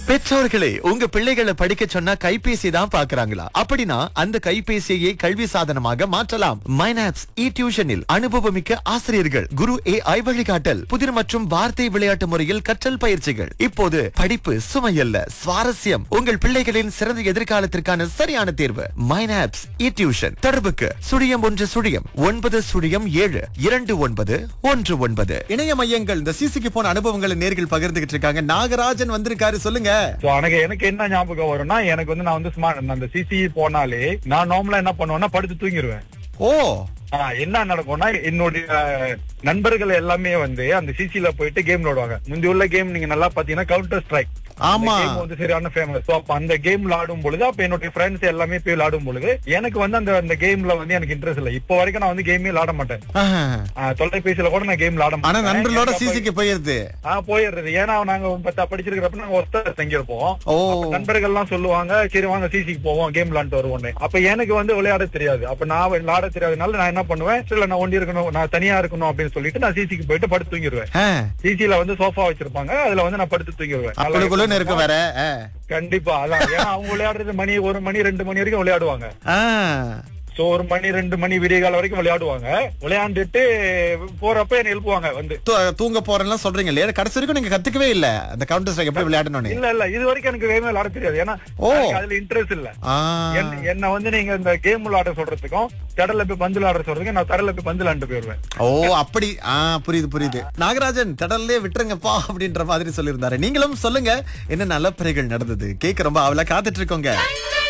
பெற்றோர்களே உங்க பிள்ளைகளை படிக்க சொன்னா கைபேசி தான் பாக்குறாங்களா அப்படின்னா அந்த கைபேசியை கல்வி சாதனமாக மாற்றலாம் மைனாப்ஸ் இ டியூஷனில் அனுபவமிக்க ஆசிரியர்கள் குரு ஏ ஐ வழிகாட்டல் புதிர் மற்றும் வார்த்தை விளையாட்டு முறையில் கற்றல் பயிற்சிகள் இப்போது படிப்பு சுமையல்ல சுவாரஸ்யம் உங்கள் பிள்ளைகளின் சிறந்த எதிர்காலத்திற்கான சரியான தேர்வு மைனாப்ஸ் இ டியூஷன் தொடர்புக்கு சுழியம் ஒன்று சுழியம் ஒன்பது சுழியம் ஏழு இரண்டு ஒன்பது ஒன்று ஒன்பது இணைய மையங்கள் இந்த சிசிக்கு போன அனுபவங்களை நேர்கள் பகிர்ந்துகிட்டு இருக்காங்க நாகராஜன் வந்திருக்காரு சொல்லுங்க So, எனக்கு எனக்கு என்ன ஞாபகம் வரும்னா எனக்கு வந்து நான் வந்து ஸ்மார்ட் அந்த சிசி போனாலே நான் நார்மலா என்ன பண்ணுவேன்னா படுத்து தூங்கிடுவேன் ஓ ஆஹ் என்ன நடக்கும்னா என்னுடைய அஹ், நண்பர்கள் எல்லாமே வந்து அந்த சிசில போயிட்டு கேம் விளையாடுவாங்க முந்தி உள்ள கேம் நீங்க நல்லா பாத்தீங்கன்னா கவுண்டர் ஸ்ட்ரைக் ஆமா. கேம் வந்து சரியான ஃபேமஸ் சோ அப்ப அந்த கேம் விளையாடும் பொழுது அப்ப என்னுடைய ஃப்ரெண்ட்ஸ் எல்லாமே போய் விளையாடும் பொழுது எனக்கு வந்து அந்த அந்த கேம்ல வந்து எனக்கு இன்ட்ரெஸ்ட் இல்ல இப்போ வரைக்கும் நான் வந்து கேமே விளையாட மாட்டேன் ஆஹா. ஆஹ், தொலைபேசியில கூட நான் கேம் விளையாட ஆனா மாட்டேன் நண்பர்களோட எனக்கு அப்ப- சிசிக்கு போயிருது ஆ போயிடுறது ஏன்னா நாங்க பத்தா படிச்சிருக்கிறப்ப நாங்க ஒத்த தங்கியிருப்போம் ஓ அப்ப நண்பர்கள் எல்லாம் சொல்லுவாங்க சரி வாங்க சிசிக்கு போவோம் கேம் விளையாண்டு வருவோம் அப்ப எனக்கு வந்து விளையாட தெரியாது அப்ப நான் விளையாட தெரியாதனால நான் என்ன பண்ணுவேன் இல்ல நான் ஒண்டி இருக்கணும் நான் தனியா இருக்கணும் அப்படின்னு சொல்லிட்டு நான் சிசிக்கு போயிட்டு படுத்து தூங்கிடுவேன் ஆ. சிசில வந்து சோஃபா வச்சிருப்பாங்க அதுல வந்து நான் படுத்து தூங்கிடுவேன் நல்லா அப்பளுக்குள்ளன்னு இருக்கும் வேற ஆ. கண்டிப்பா அதான் ஏன்னா அவங்க விளையாடுறது மணி ஒரு மணி ரெண்டு மணி வரைக்கும் விளையாடுவாங்க ஆ. சோ ஒரு மணி ரெண்டு மணி விடிய காலம் வரைக்கும் விளையாடுவாங்க விளையாண்டுட்டு போறப்ப என்ன எழுப்புவாங்க வந்து தூ- தூங்க போறேன்னு சொல்றீங்க இல்லையா கடைசி வரைக்கும் நீங்க கத்துக்கவே இல்ல அந்த கவுண்டர் ஸ்ட்ரைக் எப்படி விளையாடணும்னு இல்ல இல்ல இது வரைக்கும் எனக்கு கேமே விளையாட தெரியாது ஏன்னா ஓ. எனக்கு அதுல இன்ட்ரெஸ்ட் இல்ல ஆ. என்ன- என்ன வந்து நீங்க இந்த கேம் விளையாட சொல்றதுக்கும் கடல்ல போய் பந்து விளையாட சொல்றதுக்கும் நான் கடல்ல போய் பந்து விளையாண்டு போயிருவேன் ஓ அப்படி ஆ புரியுது புரியுது நாகராஜன் கடல்லே விட்டுருங்கப்பா அப்படின்ற மாதிரி சொல்லியிருந்தாரு நீங்களும் சொல்லுங்க என்ன நல்ல பிறைகள் நடந்தது கேட்க ரொம்ப அவளை காத்துட்டு இருக்கோங்க